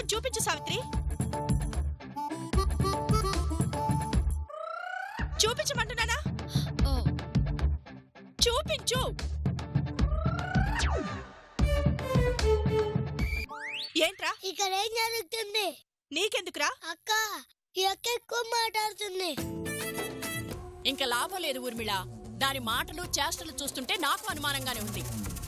చూపించు సావిత్రి చూపించమంటున్నానా ఓ, చూపించు ఏంట్రా ఇక్కడ ఏం జరుగుతుంది నీకెందుకురా అక్క ఈ అక్క ఎక్కువ మాట్లాడుతుంది ఇంకా లాభం లేదు ఊర్మిళ దాని మాటలు చేష్టలు చూస్తుంటే నాకు అనుమానంగానే ఉంది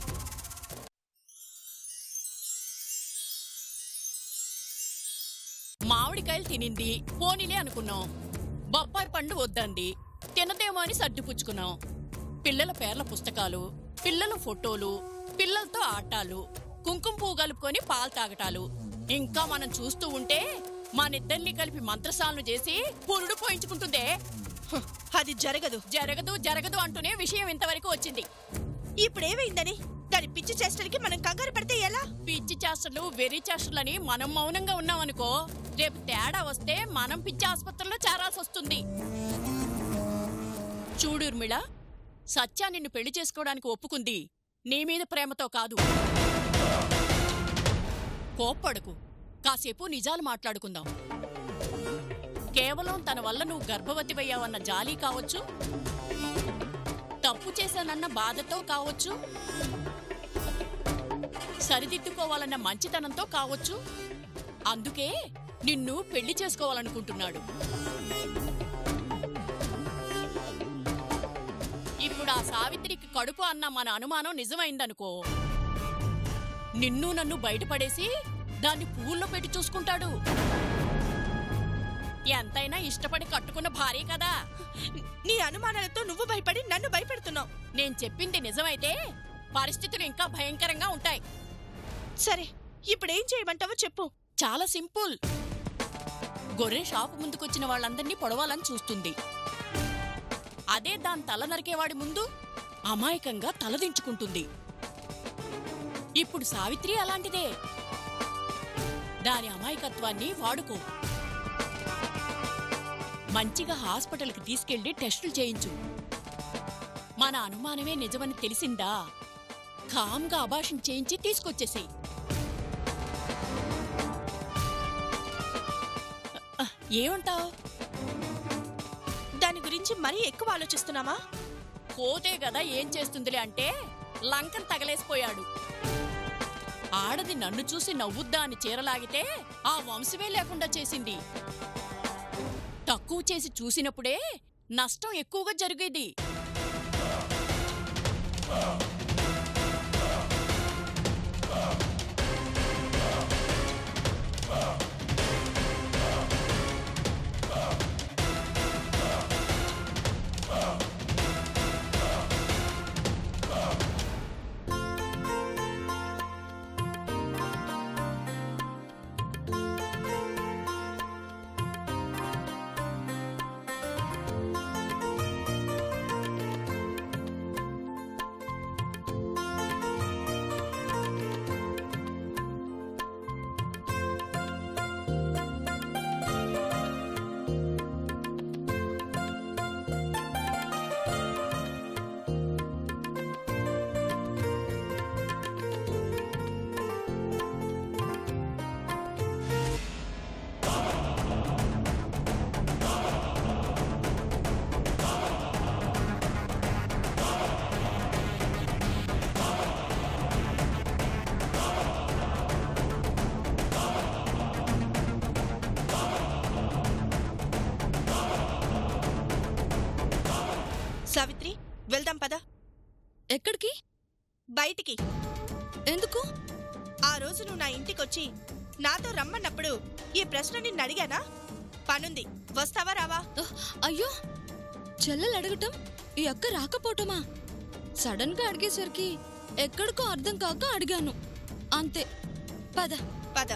మామిడికాయలు తినింది పోనీలే అనుకున్నాం బొప్పాయి పండు వద్దంది తినదేమో అని సర్దిపుచ్చుకున్నాం పిల్లల పేర్ల పుస్తకాలు పిల్లల ఫోటోలు పిల్లలతో ఆటాలు కుంకుమ పువ్వు కలుపుకొని పాలు తాగటాలు ఇంకా మనం చూస్తూ ఉంటే మనిద్దరిని కలిపి మంత్రసాలను చేసి పురుడు పోయించుకుంటుందే హ్, అది జరగదు జరగదు జరగదు అంటూనే విషయం ఇంతవరకు వచ్చింది ఇప్పుడేమైందని దాని పిచ్చి చేష్టలకి మనం కంగారు పడితే ఎలా పిచ్చి చేష్టలు వెర్రి చేష్టలని మనం మౌనంగా ఉన్నామనుకో రేపు తేడా వస్తే మనం పిచ్చి ఆసుపత్రిలో చేరాల్సి వస్తుంది చూడు ఉర్మిళ సత్య నిన్ను పెళ్లి చేసుకోవడానికి ఒప్పుకుంది నీ మీద ప్రేమతో కాదు కోప్పడకు కాసేపు నిజాలు మాట్లాడుకుందాం కేవలం తన వల్ల నువ్వు గర్భవతివయ్యావన్న జాలి కావచ్చు తప్పు చేశానన్న బాధతో కావచ్చు సరిదిద్దుకోవాలన్న మంచితనంతో కావచ్చు అందుకే నిన్ను పెళ్లి చేసుకోవాలనుకుంటున్నాడు ఇప్పుడు ఆ సావిత్రికి కడుపు అన్న మన అనుమానం నిజమైందనుకో నిన్ను నన్ను బయటపడేసి దాన్ని పువ్వుల్లో పెట్టి చూసుకుంటాడు ఎంతైనా ఇష్టపడి కట్టుకున్న భార్య కదా నీ అనుమానాలతో నువ్వు భయపడి నన్ను భయపెడుతున్నావు నేను చెప్పింది నిజమైతే పరిస్థితులు ఇంకా భయంకరంగా ఉంటాయి సరే ఇప్పుడేం చేయమంటావో చెప్పు చాలా సింపుల్ గొర్రె షాపు ముందుకొచ్చిన వాళ్ళందర్నీ పొడవాలని చూస్తుంది అదే దాని తల నరికేవాడి ముందు అమాయకంగా తలదించుకుంటుంది ఇప్పుడు సావిత్రి అలాంటిదే దాని అమాయకత్వాన్ని వాడుకో మంచిగా హాస్పిటల్కి తీసుకెళ్లి టెస్టులు చేయించు మన అనుమానమే నిజమని తెలిసిందా కామ్గా అభాషణ చేయించి తీసుకొచ్చేసేయ్ ఏమంటావు దాని గురించి మరీ ఎక్కువ ఆలోచిస్తున్నామా పోతే కదా ఏం చేస్తుందిలే అంటే లంకన్ తగలేసిపోయాడు ఆడది నన్ను చూసి నవ్వుద్దా అని చీరలాగితే ఆ వంశమే లేకుండా చేసింది తక్కువ చేసి చూసినప్పుడే నష్టం ఎక్కువగా జరిగేది సావిత్రి వెళ్దాం పద ఎక్కడికి బయటికి ఎందుకు ఆ రోజు నువ్వు నా ఇంటికొచ్చి నాతో రమ్మన్నప్పుడు ఈ ప్రశ్న నిన్ను అడిగానా పనుంది వస్తావా రావా అహ్, అయ్యో చెల్లెలు అడగటం ఈ అక్క రాకపోవటమా సడన్ గా అడిగేసరికి ఎక్కడికో అర్థం కాక అడిగాను అంతే పద పద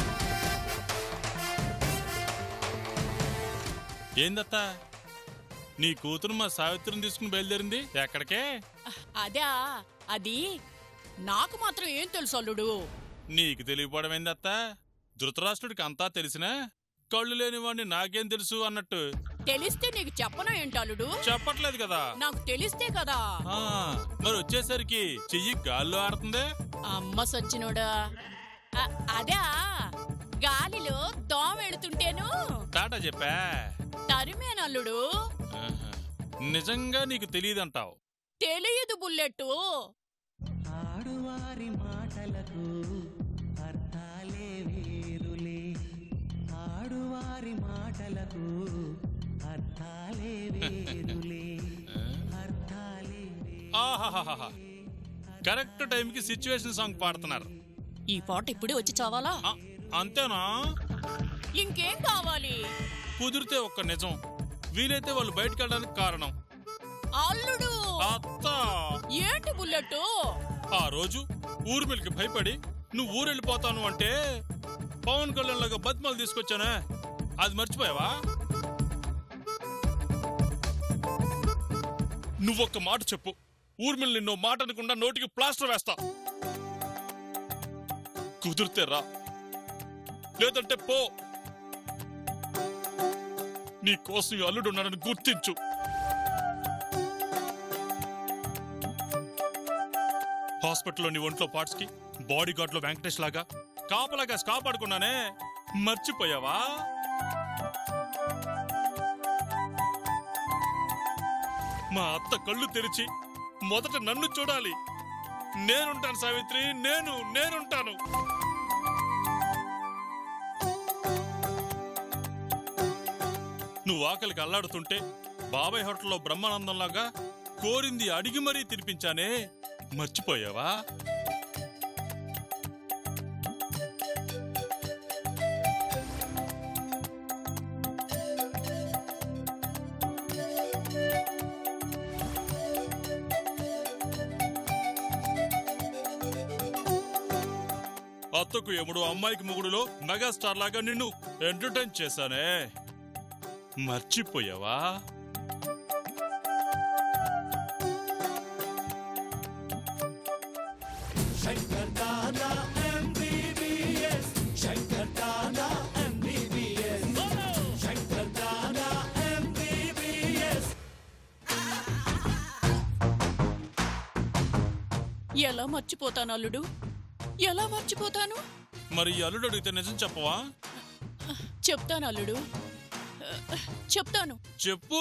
ఏందత్తా నీ కూతురు మా సావిత్రిని తీసుకుని బయలుదేరింది ఎక్కడికే అదే అది నాకు మాత్రం ఏం తెలుసు అల్లుడు నీకు తెలియపోవడం ఏందత్త ధృతరాష్ట్రుడికి అంతా తెలిసినా కళ్ళు లేని వాడిని నాకేం తెలుసు అన్నట్టు తెలిస్తే నీకు చెప్పను ఏంటల్లుడు చెప్పట్లేదు కదా నాకు తెలిస్తే కదా ఆ, మరి వచ్చేసరికి చెయ్యి గాల్లో ఆడుతుంది అమ్మ సచ్చినోడా అ- అదే గాలిలో దోమ వెళుతుంటేను టాటా చెప్పా తరిమేనల్లుడు ఆహా. నిజంగా నీకు తెలియదంటావు తెలియదు బుల్లెట్టు ఆడువారి మాటలకు అర్థాలే వేరులే ఆడువారి మాటలకు అర్థాలే వేరులే అర్థాలే వేరు ఆహాహాహా కరెక్ట్ టైంకి సిచ్యువేషన్ సాంగ్ పాడుతున్నారు ఈ పాట ఇప్పుడే వచ్చి చావాలా ఆ, అంతేనా ఇంకేం కావాలి కుదిరితే ఒక్క నిజం వీలైతే వాళ్ళు బయటకు వెళ్ళడానికి కారణం అల్లుడు అత్త ఏంటి బుల్లెట్టు ఆ రోజు ఊర్మిల్కి భయపడి నువ్వు ఊరెళ్ళిపోతాను అంటే పవన్ కళ్యాణ్ లాగా బతిమాలు తీసుకొచ్చానే అది మర్చిపోయావా నువ్వొక్క మాట చెప్పు ఊర్మిల్ నిన్నో మాట అనకుండా నోటికి ప్లాస్టర్ వేస్తా కుదిరితే రా లేదంటే పో నీ కోసం ఈ అల్లుడు ఉన్నాడని గుర్తించు హాస్పిటల్లో నీ ఒంట్లో పార్ట్స్ కి బాడీ గార్డ్ లో వెంకటేష్ లాగా కాపలాగా కాపాడుకున్నానే మర్చిపోయావా మా అత్త కళ్ళు తెరిచి మొదట నన్ను చూడాలి నేనుంటాను సావిత్రి నేను నేనుంటాను నువ్వు ఆకలికి అల్లాడుతుంటే బాబాయ్ హోటల్లో బ్రహ్మానందంలాగా కోరింది అడిగి మరీ తినిపించానే మర్చిపోయావా అత్తకు ఎముడు అమ్మాయికి మొగుడులో మెగాస్టార్ లాగా నిన్ను ఎంటర్టైన్ చేశానే మర్చిపోయావా ఎలా మర్చిపోతాను అల్లుడు ఎలా మర్చిపోతాను మరి ఈ అల్లుడు అడిగితే నిజం చెప్పవా చెప్తాను అల్లుడు చెప్తాను చెప్పు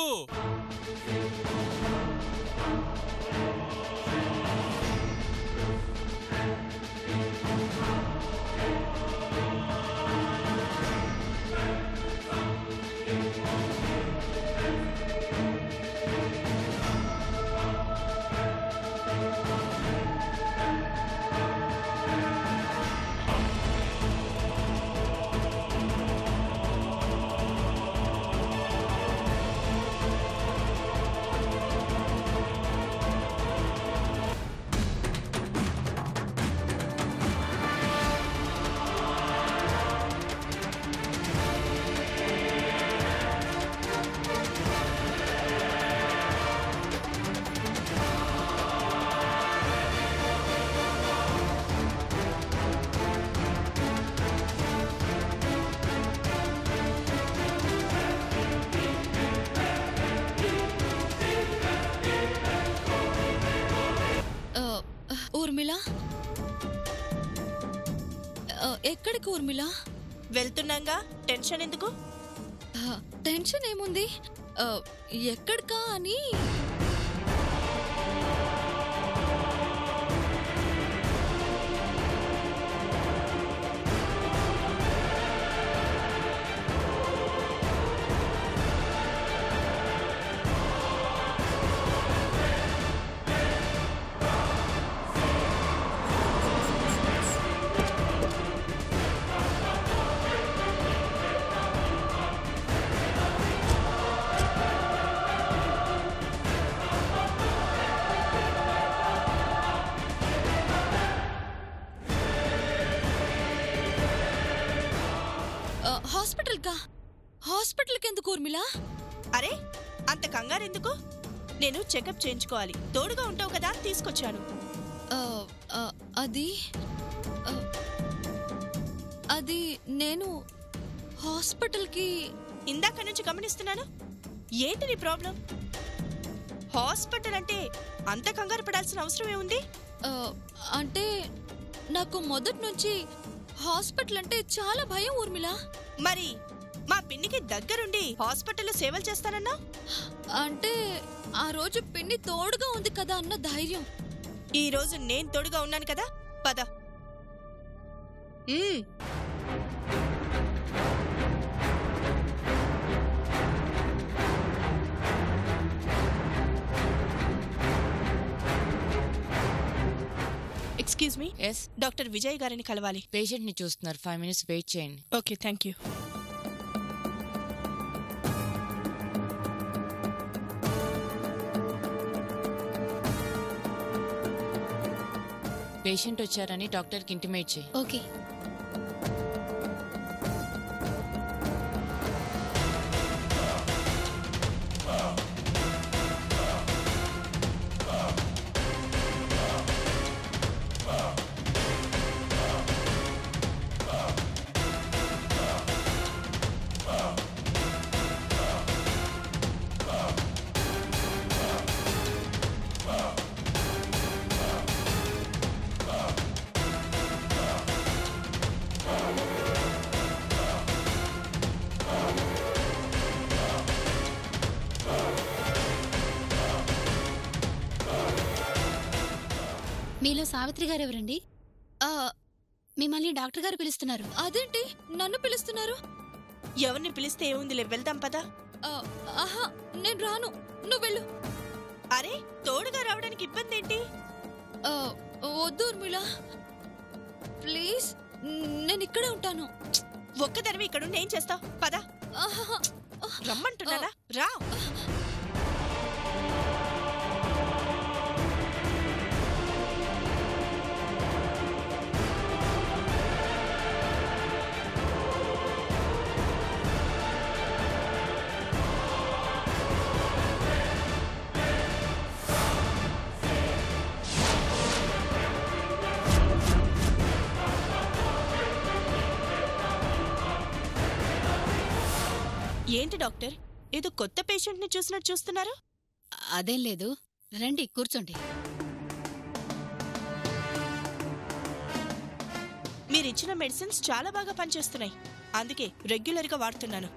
ఆ, ఊర్మిళ ఆ, ఎక్కడికి ఊర్మిళ వెళ్తున్నాగా టెన్షన్ ఎందుకు ఆ, టెన్షన్ ఏముంది ఆ, ఎక్కడికా అని ఆ, హాస్పిటల్కా హాస్పిటల్కి ఎందుకు ఊర్మిళ అరే అంత కంగారు ఎందుకు నేను చెకప్ చేయించుకోవాలి తోడుగా ఉంటావు కదా అని తీసుకొచ్చాను ఆ, ఆ, అది ఆ, అది నేను హాస్పిటల్కి ఇందాక నుంచి గమనిస్తున్నాను ఏంటి నీ ప్రాబ్లం హాస్పిటల్ అంటే అంత కంగారు పడాల్సిన అవసరం ఏముంది ఆ, అంటే నాకు మొదటి నుంచి హాస్పిటల్ అంటే చాలా భయం ఊర్మిళ మరి మా పిన్నికి దగ్గరుండి హాస్పిటల్లో సేవలు చేస్తానన్నా అంటే ఆ రోజు పిన్ని తోడుగా ఉంది కదా అన్న ధైర్యం ఈ రోజు నేను తోడుగా ఉన్నాను కదా పద మ్మ్. Excuse me yes doctor Vijay గారిని కలవాలి పేషెంట్ ని చూస్తున్నారు ఫైవ్ మినిట్స్ వెయిట్ చేయండి ఓకే థ్యాంక్ యూ పేషెంట్ వచ్చారని డాక్టర్ కి ఇంటిమేట్ చేయి ఓకే మీలో సావిత్రి గారు ఎవరండి ఆ, మిమ్మల్ని డాక్టర్ గారు పిలుస్తున్నారు అదేంటి నన్ను పిలుస్తున్నారు ఎవరిని పిలిస్తే ఏముందిలే వెళ్దాం పదా ఆ, ఆహా నేను రాను నువ్వు వెళ్ళు అరే తోడుగా రావడానికి ఇబ్బంది ఏంటి ఆ, వద్దు ఊర్మిళ ప్లీజ్ నేను ఇక్కడే ఉంటాను ఒక్కదరివి ఇక్కడుండి ఏం చేస్తావు పదా ఆహా, రమ్మంటున్నారా రా ఏంటి డాక్టర్ ఏదో కొత్త పేషెంట్ ని చూసినట్టు చూస్తున్నారు అదేం లేదు రండి కూర్చోండి మీరిచ్చిన మెడిసిన్స్ చాలా బాగా పనిచేస్తున్నాయి అందుకే రెగ్యులర్ గా వాడుతున్నాను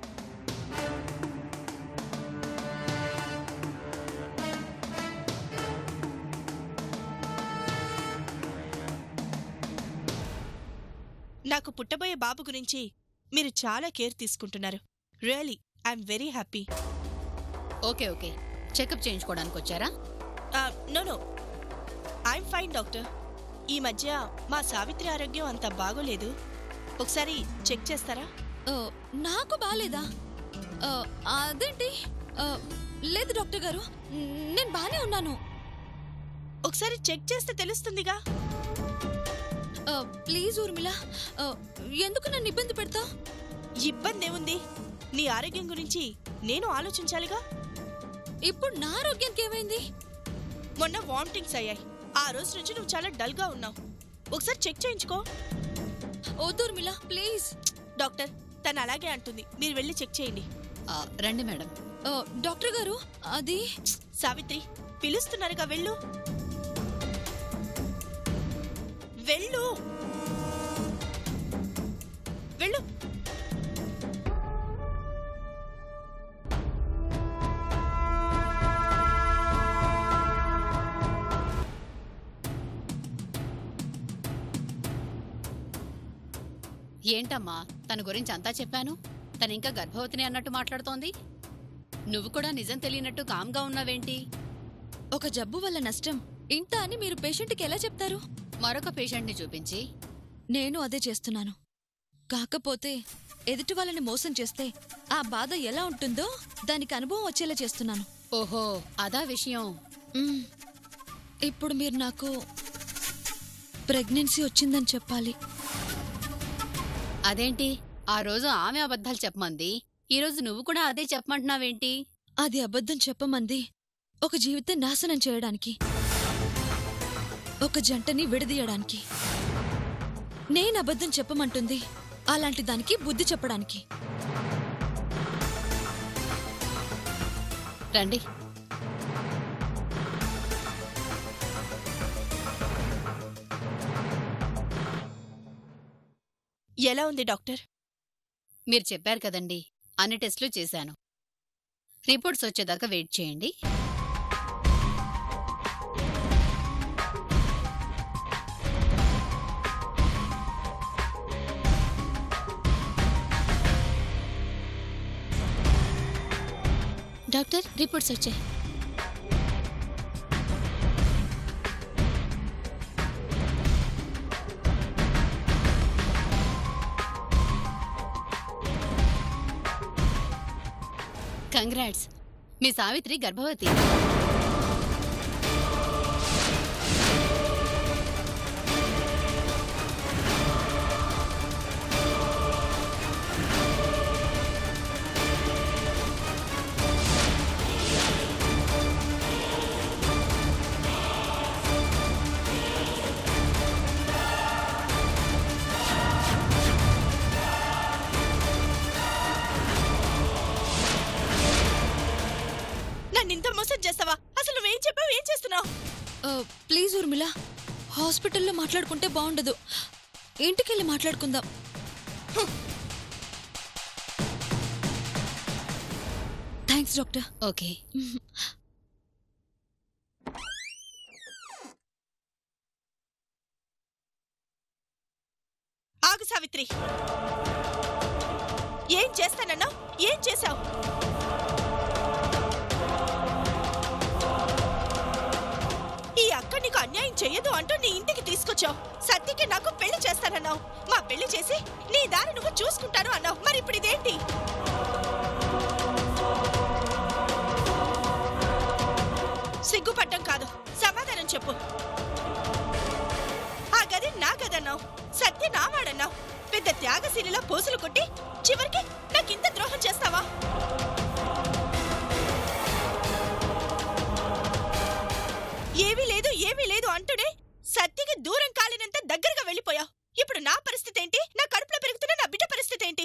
నాకు పుట్టబోయే బాబు గురించి మీరు చాలా కేర్ తీసుకుంటున్నారు really I'm very happy okay okay checkup చేయించుకోవడానికి వచ్చారా no no I'm fine doctor ఈ మధ్య మా సావిత్రి ఆరోగ్యం అంత బాగోలేదు ఒకసారి చెక్ చేస్తారా ఆ, నాకు బాలేదా ఆ, అదేంటి ఆ, లేదు డాక్టర్ గారు నేను బానే ఉన్నాను ఒకసారి చెక్ చేస్తే తెలుస్తుందిగా ఆ, ప్లీజ్ ఊర్మిళ ఆ, ఎందుకు నన్ను ఇబ్బంది పెడతావు ఇబ్బంది ఏముంది నీ ఆరోగ్యం గురించి నేను ఆలోచించాలిగా ఇప్పుడు నా ఆరోగ్యానికి ఏమైంది మొన్న వామిటింగ్స్ అయ్యాయి ఆ రోజు నుంచి నువ్వు చాలా డల్ గా ఉన్నావు ఒకసారి చెక్ చేయించుకో వద్దు ఊర్మిళ ప్లీజ్ డాక్టర్ తను అలాగే అంటుంది మీరు వెళ్ళి చెక్ చేయండి ఆ, రండి మేడం ఆ, డాక్టర్ గారు అది సావిత్రి పిలుస్తున్నారుగా వెళ్ళు వెళ్ళు వెళ్ళు ఏంటమ్మా తన గురించి అంతా చెప్పాను తను ఇంకా గర్భవతిని అన్నట్టు మాట్లాడుతోంది నువ్వు కూడా నిజం తెలియనట్టు కామ్గా ఉన్నావేంటి ఒక జబ్బు వల్ల నష్టం ఇంత అని మీరు పేషెంట్కి ఎలా చెప్తారు మరొక పేషెంట్ని చూపించి నేను అదే చేస్తున్నాను కాకపోతే ఎదుటి వాళ్ళని మోసం చేస్తే ఆ బాధ ఎలా ఉంటుందో దానికి అనుభవం వచ్చేలా చేస్తున్నాను ఓహో అదా విషయం మ్మ్. ఇప్పుడు మీరు నాకు ప్రెగ్నెన్సీ వచ్చిందని చెప్పాలి అదేంటి ఆ రోజు ఆమె అబద్ధాలు చెప్పమంది ఈ రోజు నువ్వు కూడా అదే చెప్పమంటున్నావేంటి అది అబద్ధం చెప్పమంది ఒక జీవితం నాశనం చేయడానికి ఒక జంటని విడదీయడానికి నేను అబద్ధం చెప్పమంటుంది అలాంటి దానికి బుద్ధి చెప్పడానికి రండి ఎలా ఉంది డాక్టర్ మీరు చెప్పారు కదండి అన్ని టెస్టులు చేశాను రిపోర్ట్స్ వచ్చేదాకా వెయిట్ చేయండి డాక్టర్ రిపోర్ట్స్ వచ్చాయి కంగ్రాట్స్ మీ సావిత్రి గర్భవతి నన్ను ఇంత మోసం చేస్తావా అసలు నువ్వేం చెప్పావు ఏం చేస్తున్నావు ఆ, ప్లీజ్ ఊర్మిళ హాస్పిటల్లో మాట్లాడుకుంటే బాగుండదు ఇంటికెళ్ళి మాట్లాడుకుందాం థ్యాంక్స్ డాక్టర్ ఓకే ఆగు సావిత్రి ఏం చేస్తానన్నావు ఏం చేశావు ఈ అక్క నీకు అన్యాయం చెయ్యదు అంటూ నీ ఇంటికి తీసుకొచ్చావు సత్యకి నాకు పెళ్లి చేస్తానన్నావు మా పెళ్లి చేసి నీ దారి నువ్వు చూసుకుంటాను అన్నావు మరి ఇప్పుడు ఇదేంటి సిగ్గుపడ్డం కాదు సమాధానం చెప్పు ఆ గది నా గదన్నావు సత్య నా వాడన్నావు పెద్ద త్యాగశీలిలా పోసులు కొట్టి చివరికి నాకింత ద్రోహం చేస్తావా ఏమీ లేదు ఏమీ లేదు అంటూనే సత్యకి దూరం కాలినంత దగ్గరగా వెళ్ళిపోయావు ఇప్పుడు నా పరిస్థితి ఏంటి నా కడుపులో పెరుగుతున్న నా బిడ్డ పరిస్థితి ఏంటి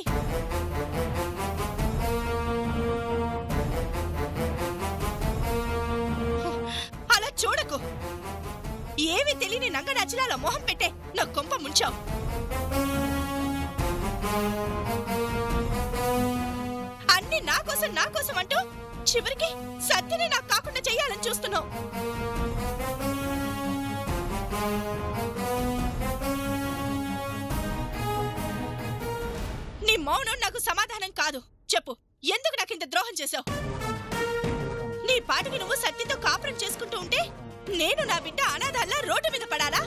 అలా చూడకు ఏమీ తెలియని నంగనాచిలా అలా మొహం పెట్టే నా కొంప ముంచావు అన్ని నా కోసం నా కోసం అంటూ చివరికి సత్యని నాకు కాకుండా చెయ్యాలని చూస్తున్నావు నీ మౌనం నాకు సమాధానం కాదు చెప్పు ఎందుకు నాకు ఇంత ద్రోహం చేశావు నీ పాటికి నువ్వు సత్యంతో కాపురం చేసుకుంటూ ఉంటే నేను నా బిడ్డ అనాథాల్లా రోడ్డు మీద పడాలా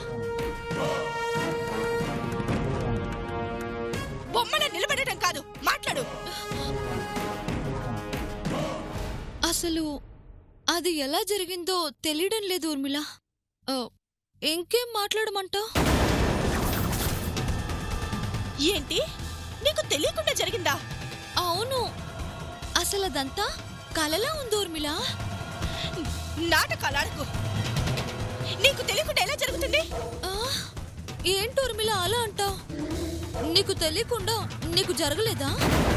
బొమ్మల నిలబడటం కాదు మాట్లాడు అసలు అది ఎలా జరిగిందో తెలియడం లేదు ఊర్మిళ ఆ, ఇంకేం మాట్లాడమంటావు ఏంటి నీకు తెలియకుండా జరిగిందా అవును అసలు అదంతా కలలా ఉంది ఊర్మిళ నాటకాలాడకు నీకు తెలియకుండా ఎలా జరుగుతుంది ఆ, ఏంటి ఊర్మిళ అలా అంటావు నీకు తెలియకుండా నీకు జరగలేదా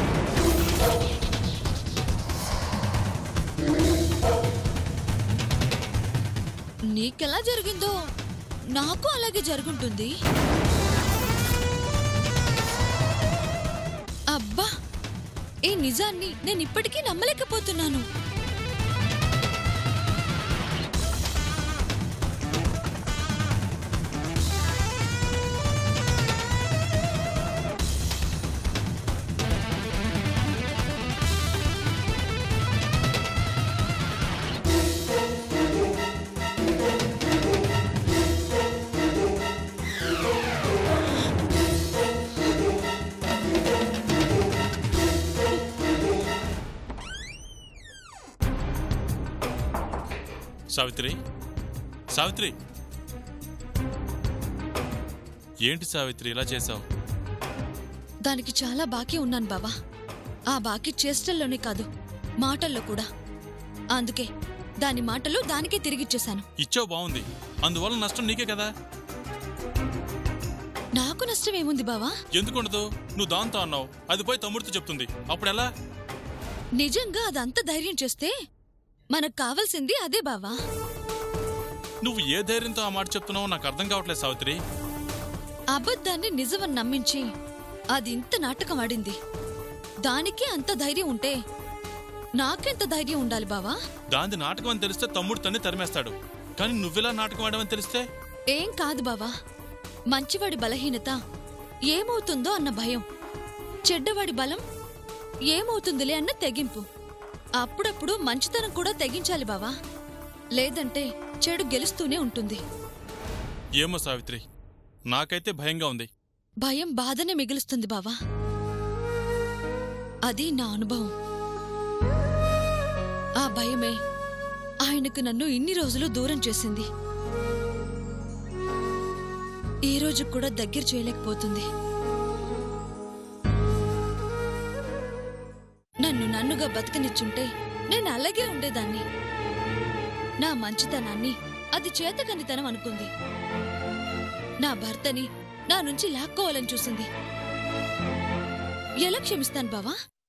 నీకెలా జరిగిందో నాకు అలాగే జరుగుంటుంది అబ్బా ఈ నిజాన్ని నేను ఇప్పటికీ నమ్మలేకపోతున్నాను సావిత్రి సావిత్రి ఏంటి సావిత్రి ఇలా చేసావు దానికి చాలా బాకీ ఉన్నాను బావా ఆ బాకీ చేష్టల్లోనే కాదు మాటల్లో కూడా అందుకే దాని మాటలు దానికే తిరిగిచ్చేశాను ఇచ్చావు బాగుంది అందువల్ల నష్టం నీకే కదా నాకు నష్టం ఏముంది బావా ఎందుకుండదు నువ్వు దాంతో అన్నావు అది పోయి తమ్ముడితో చెప్తుంది అప్పుడు ఎలా నిజంగా అదంత ధైర్యం చేస్తే మనకు కావాల్సింది అదే బావా నువ్వు ఏ ధైర్యంతో ఆ మాట చెప్తున్నావో నాకు అర్థం కావట్లేదు సావిత్రి అబద్ధాన్ని నిజమని నమ్మించి అది ఇంత నాటకం ఆడింది దానికే అంత ధైర్యం ఉంటే నాకెంత ధైర్యం ఉండాలి బావా దాంది నాటకం అని తెలిస్తే తమ్ముడు తన్ని తరిమేస్తాడు కానీ నువ్వెలా నాటకం ఆడమని తెలిస్తే ఏం కాదు బావా మంచివాడి బలహీనత ఏమవుతుందో అన్న భయం చెడ్డవాడి బలం ఏమవుతుందిలే అన్న తెగింపు అప్పుడప్పుడు మంచితనం కూడా తెగించాలి బావా లేదంటే చెడు గెలుస్తూనే ఉంటుంది ఏమో సావిత్రి నాకైతే భయంగా ఉంది భయం బాధనే మిగులుస్తుంది బావా అది నా అనుభవం ఆ భయమే ఆయనకు నన్ను ఇన్ని రోజులు దూరం చేసింది ఈ రోజు కూడా దగ్గర చేయలేకపోతుంది నన్ను నన్నుగా బతకనిచ్చుంటే నేను అలాగే ఉండేదాన్ని నా మంచితనాన్ని అది చేతకనితనం అనుకుంది నా భర్తని నా నుంచి లాక్కోవాలని చూసింది ఎలా క్షమిస్తాను బావా